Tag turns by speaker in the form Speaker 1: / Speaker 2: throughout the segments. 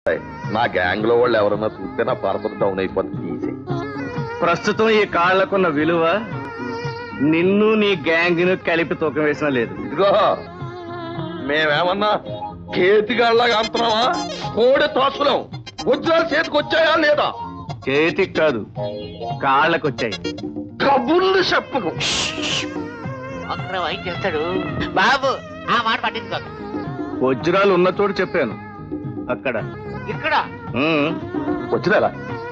Speaker 1: నా గ్యాంగ్ లో వాళ్ళు ఎవరన్నా చూస్తే నా పరపతి డౌన్ అయిపోతుంది తీసే
Speaker 2: ప్రస్తుతం ఈ కాళ్లకున్న విలువ నిన్ను నీ గ్యాంగ్ ను కలిపి తూకం వేసినా లేదు
Speaker 1: ఇదిగో మేమేమన్నా కేతిగాళ్ళగా అంటున్నావా కోడి తోసులం వజ్రాలు చేతికి వచ్చాయా లేదా
Speaker 2: చేతికి కాదు కాళ్ళకు వచ్చాయి
Speaker 1: కబుర్లు చెప్పకు
Speaker 3: అక్కడ ఏం చేస్తాడు బాబు ఆ మాట పట్టించుకోకు
Speaker 2: వజ్రాలు ఉన్న చోటు చెప్పాను అక్కడ
Speaker 3: ఇక్కడ
Speaker 2: ఉమ్.
Speaker 1: వచ్చినా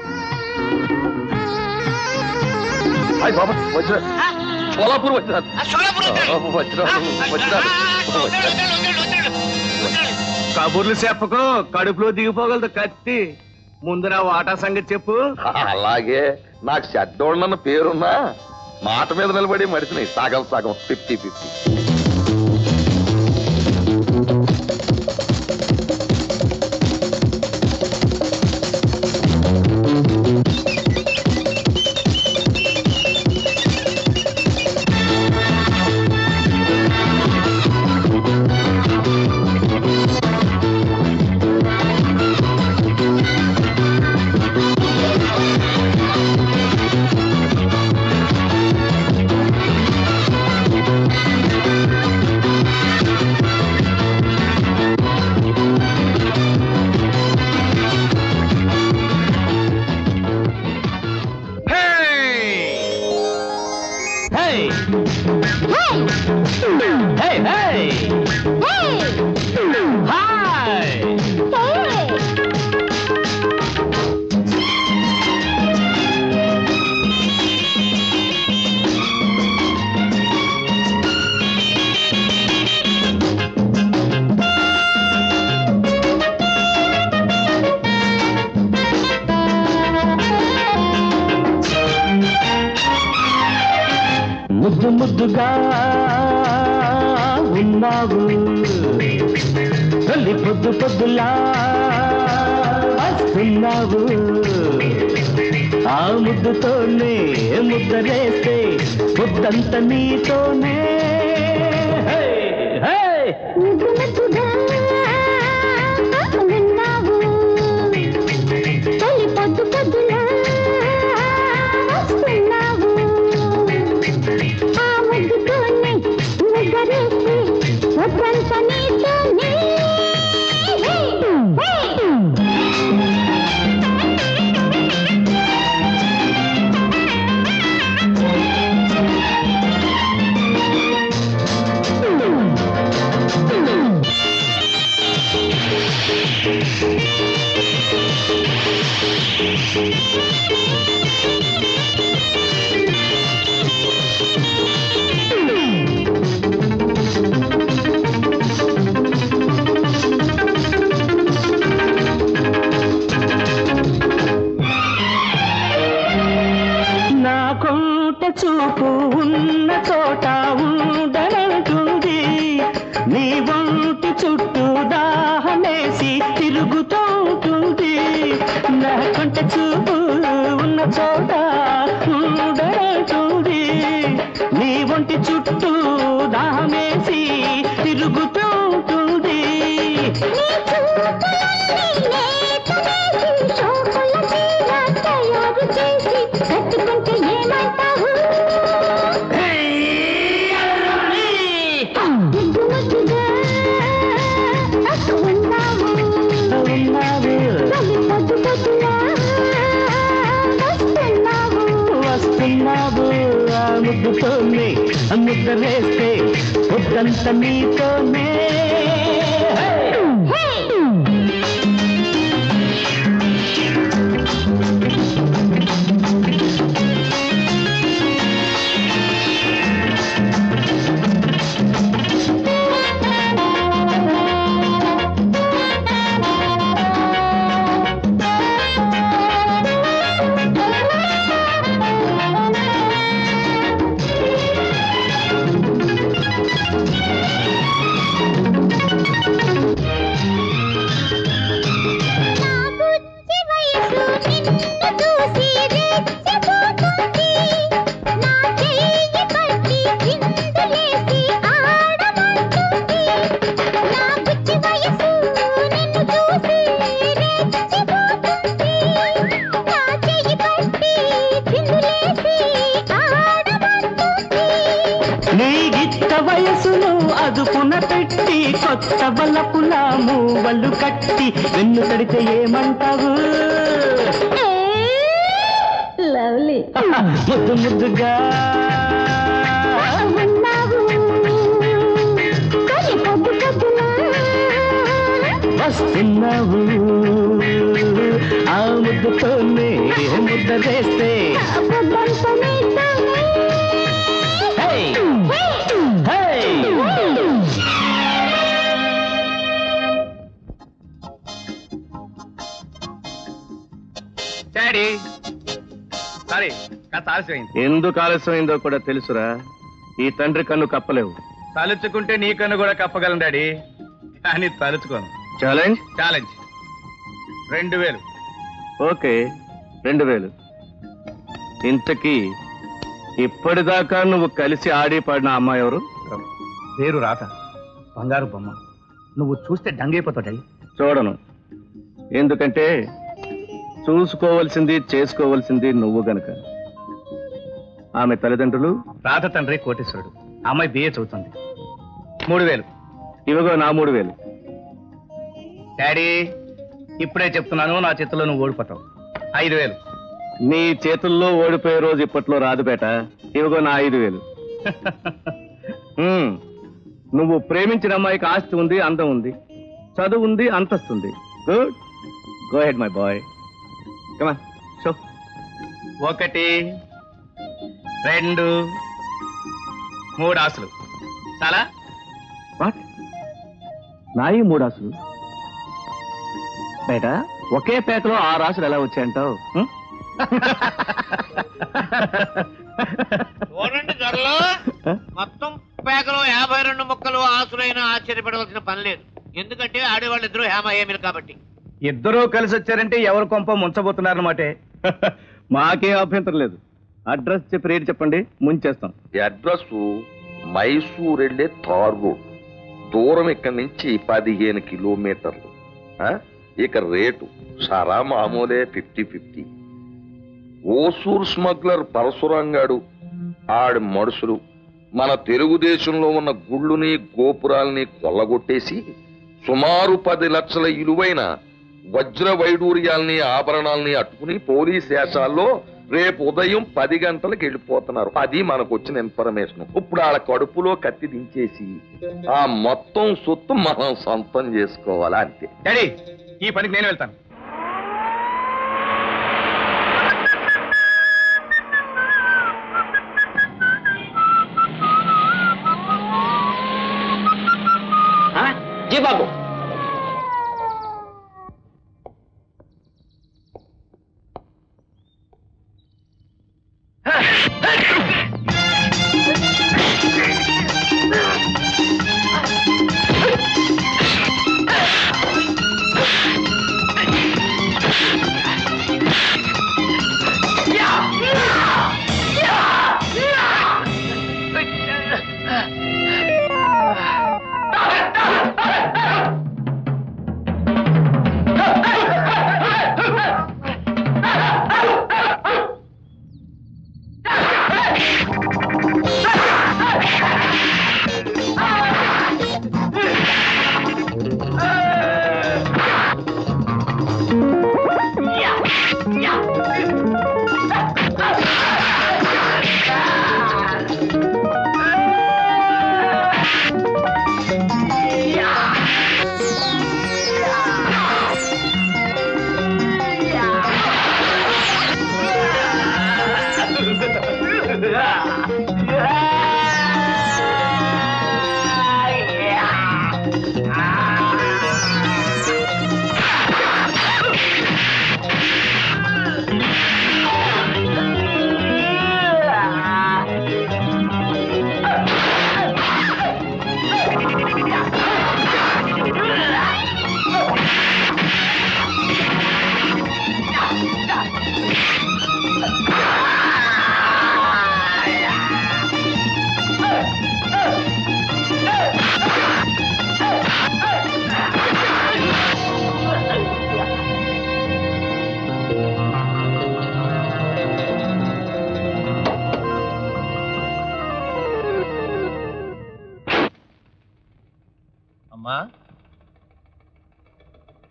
Speaker 1: అయ్యి బాబా వజ్ర
Speaker 3: ఆ,
Speaker 1: సోలాపూర్ వచ్చినారు
Speaker 3: ఆ సోలాపూర్ వద్దాడు.
Speaker 1: వజ్రాలు
Speaker 3: ఆ, ఆ,
Speaker 1: వజ్రాలు
Speaker 3: ఆ, వద్దాడు, వద్దాడు, వద్దాడు, వద్దాడు, వద్దాడు.
Speaker 2: కబుర్లు చెప్పకు కడుపులో దిగిపోగలదు కత్తి ముందు నా వాటా సంగతి చెప్పు
Speaker 1: అలాగే నాకు షడ్డోళ్ళన్న పేరున్నా మాట మీద నిలబడి మడిసినాయి సగం సగం fifty fifty
Speaker 2: Hey! Hey, hey! Hi! ముద్దు ముద్దుగా ఉన్నావు తల్లి పొద్దు పొద్దులా వస్తున్నావు ఆ ముద్దుతోనే ముద్దరేస్తే ముద్దంత నీతోనే హే, హే!
Speaker 4: ముద్దు ముద్దుగా విన్నావు తొలి పొద్దు పొద్దులా వస్తున్నావు ఆ ముద్దుతోనే ముగ్గరేసి వద్దంత నీతోనే హే, హే.
Speaker 2: నా కొంట చూపు ఉన్న చోట ఉండనంటుంది నీ ఒంటి చుట్టూ దాహమేసి తిరుగుతుంటుంది నా కొంట చూపు ఉన్న చోట ఉండనంటుంది నీ ఒంటి చుట్టూ దాహమేసి తిరుగుతుంటుంది
Speaker 4: నీ చూపులన్నీ లేతవేసి శోకుల చీర తయారు చేసి కట్టుకుంటే ఏమంటావు ముద్దు ముద్దుగా ఉన్నావు
Speaker 2: ఉన్నావు
Speaker 4: తొలి పొద్దు పొద్దులా వస్తున్నావు
Speaker 2: వస్తున్నావు ఆ ముద్దుతోనే ఆ ముద్ద వేస్తే పొద్దంత నీతోనే
Speaker 4: హే
Speaker 2: హే పెట్టి కొత్త బలపుల మూవలు కట్టి వెన్ను తడితే ఏమంటావు
Speaker 4: లవ్లీ
Speaker 2: ముద్దు ముద్దుగా
Speaker 4: ఉన్నావు కానీ పొద్దు పొద్దున
Speaker 2: వస్తున్నావు ఆ ముద్దుతోనే ముద్ద వేస్తే
Speaker 4: పొద్దంతా నీతోనే.
Speaker 2: హే! హే!
Speaker 5: డాడీ సారీ కాస్త ఆలస్యమైంది
Speaker 2: ఎందుకు ఆలస్యమైందో కూడా తెలుసురా ఈ తండ్రి కన్ను కప్పలేవు
Speaker 5: తలుచుకుంటే నీ కన్ను కూడా కప్పగలను డాడీ కానీ తలుచుకోను
Speaker 2: ఛాలెంజ్
Speaker 5: ఛాలెంజ్ రెండు వేలు
Speaker 2: ఓకే రెండు వేలు ఇంతకీ ఇప్పటిదాకా నువ్వు కలిసి ఆడి పాడిన అమ్మాయి ఎవరు
Speaker 5: పేరు రాత బంగారు బొమ్మ నువ్వు చూస్తే డంగైపోతావు డాడీ
Speaker 2: చూడను ఎందుకంటే చూసుకోవలసింది చేసుకోవలసింది నువ్వు గనక ఆమె తల్లిదండ్రులు
Speaker 5: రాత తండ్రి కోటేశ్వరుడు అమ్మాయి బిఏ చదువుతుంది మూడు వేలు
Speaker 2: ఇవిగో నా మూడు వేలు
Speaker 5: డాడీ ఇప్పుడే చెప్తున్నాను నా చేతిలో నువ్వు ఓడిపోతావు ఐదు వేలు
Speaker 2: నీ చేతుల్లో ఓడిపోయే రోజు ఇప్పట్లో రాదు బేట ఇవిగో నా ఐదు వేలు హ్మ్. నువ్వు ప్రేమించిన అమ్మాయికి ఆస్తి ఉంది అందం ఉంది చదువు ఉంది అంతస్తుంది good go ahead my boy కమా షో
Speaker 5: ఒకటి రెండు మూడు ఆశలు చాలా
Speaker 2: వాట్ నాయి మూడు ఆశలు బేట ఒకే పేకలో ఆరు ఆశలు ఎలా వచ్చాయంటావు హ్మ్?
Speaker 3: చూడండి త్వరలో మొత్తం పేకలో యాభై రెండు ముక్కలు ఆసులైన ఆశ్చర్యపడవలసిన పని లేదు ఎందుకంటే ఆడేవాళ్ళు ఇద్దరు హేమ ఏమిలు కాబట్టి
Speaker 5: ఇద్దరూ కలిసి వచ్చారంటే ఎవరు కొంప ముంచబోతున్నారన్నమాటే
Speaker 2: మాకేం అభ్యంతరం లేదు అడ్రస్ చెప్పి రేటు చెప్పండి ముంచేస్తాం
Speaker 1: ఈ అడ్రస్ మైసూర్ వెళ్ళే తార్ రోడ్ దూరం ఇక్కడి నుంచి పదిహేను కిలోమీటర్లు ఆ? ఇక రేటు సరా మామూలే ఫిఫ్టీ ఫిఫ్టీ ఓసూర్ స్మగ్లర్ పరశురంగాడు ఆడి మనుషులు మన తెలుగుదేశంలో ఉన్న గుళ్ళుని గోపురాల్ని కొల్లగొట్టేసి సుమారు పది లక్షల ఇలువైన వజ్ర వైడూర్యాల్ని ఆభరణాల్ని అట్టుకుని పోలీస్ వేషాల్లో రేపు ఉదయం పది గంటలకు వెళ్ళిపోతున్నారు అది మనకు వచ్చిన ఇన్ఫర్మేషన్ ఇప్పుడు వాళ్ళ కడుపులో కత్తి దించేసి ఆ మొత్తం సొత్తు మనం సొంతం చేసుకోవాలా అంతే
Speaker 5: డాడీ ఈ పనికి నేను వెళ్తాను
Speaker 3: జీ బాబు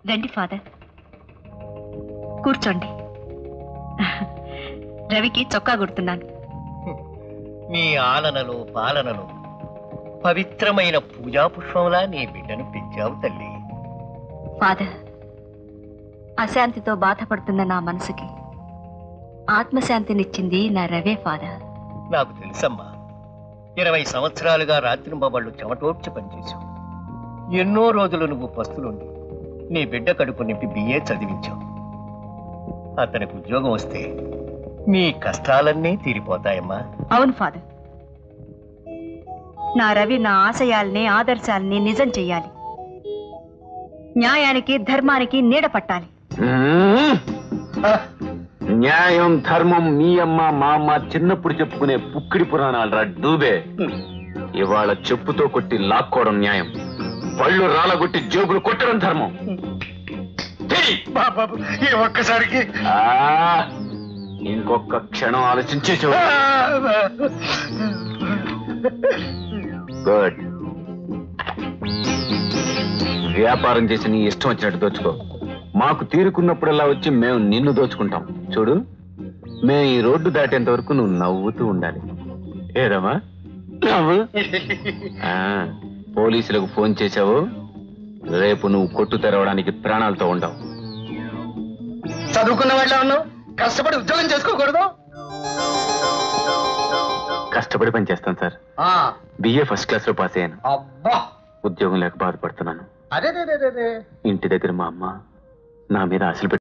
Speaker 6: రండి ఫాదర్ కూర్చోండి రవికి చొక్కా కుడుతున్నాను
Speaker 7: నీ ఆలనలో పాలనలో పవిత్రమైన పూజా పుష్పంలా నీ బిడ్డను పెంచావు తల్లి
Speaker 6: ఫాదర్ అశాంతితో బాధపడుతున్న నా మనసుకి ఆత్మశాంతినిచ్చింది నా రవే ఫాదర్
Speaker 7: నాకు తెలుసమ్మా ఇరవై సంవత్సరాలుగా రాత్రింబవళ్ళు చెమటోడ్చి పనిచేశావు ఎన్నో రోజులు నువ్వు పస్తులుండి నీ బిడ్డ కడుపు నింపి బిఏ చదివించావు అతనికి ఉద్యోగం వస్తే నీ కష్టాలన్నీ తీరిపోతాయమ్మా
Speaker 6: అవును ఫాదర్ నా రవి నా ఆశయాల్ని ఆదర్శాల్ని నిజం చెయ్యాలి న్యాయానికి ధర్మానికి నీడ పట్టాలి
Speaker 2: మ్మ్. న్యాయం ధర్మం మీ అమ్మ మా అమ్మ చిన్నప్పుడు చెప్పుకునే పుక్కిడి పురాణాలు రా డూబే ఇవాళ చెప్పుతో కొట్టి లాక్కోవడం న్యాయం పళ్ళు రాలగొట్టి జేబులు కొట్టడం ధర్మం చెయ్యి.
Speaker 7: బాబు ఈ ఒక్కసారికి
Speaker 2: ఆ, ఇంకొక క్షణం ఆలోచించి చూడు గుడ్ వ్యాపారం చేసి నీ ఇష్టం వచ్చినట్టు దోచుకో మాకు తీరుకున్నప్పుడల్లా వచ్చి మేము నిన్ను దోచుకుంటాం చూడు మేము ఈ రోడ్డు దాటేంత వరకు నువ్వు నవ్వుతూ ఉండాలి ఏదమ్మా నవ్వు ఆ, పోలీసులకు ఫోన్ చేశావు రేపు నువ్వు కొట్టు తెరవడానికి ప్రాణాలతో ఉండవు
Speaker 7: చదువుకున్న వాళ్ళ ఉన్నావు కష్టపడి ఉద్యోగం చేసుకోకూడదు
Speaker 2: కష్టపడి పని చేస్తాను సార్ బిఏ ఫస్ట్ క్లాస్ లో పాస్ అయ్యాను
Speaker 7: అబ్బా
Speaker 2: ఉద్యోగం లేక బాధపడుతున్నాను
Speaker 7: అదే
Speaker 2: ఇంటి దగ్గర మా అమ్మ నా మీద ఆశలు పెట్టి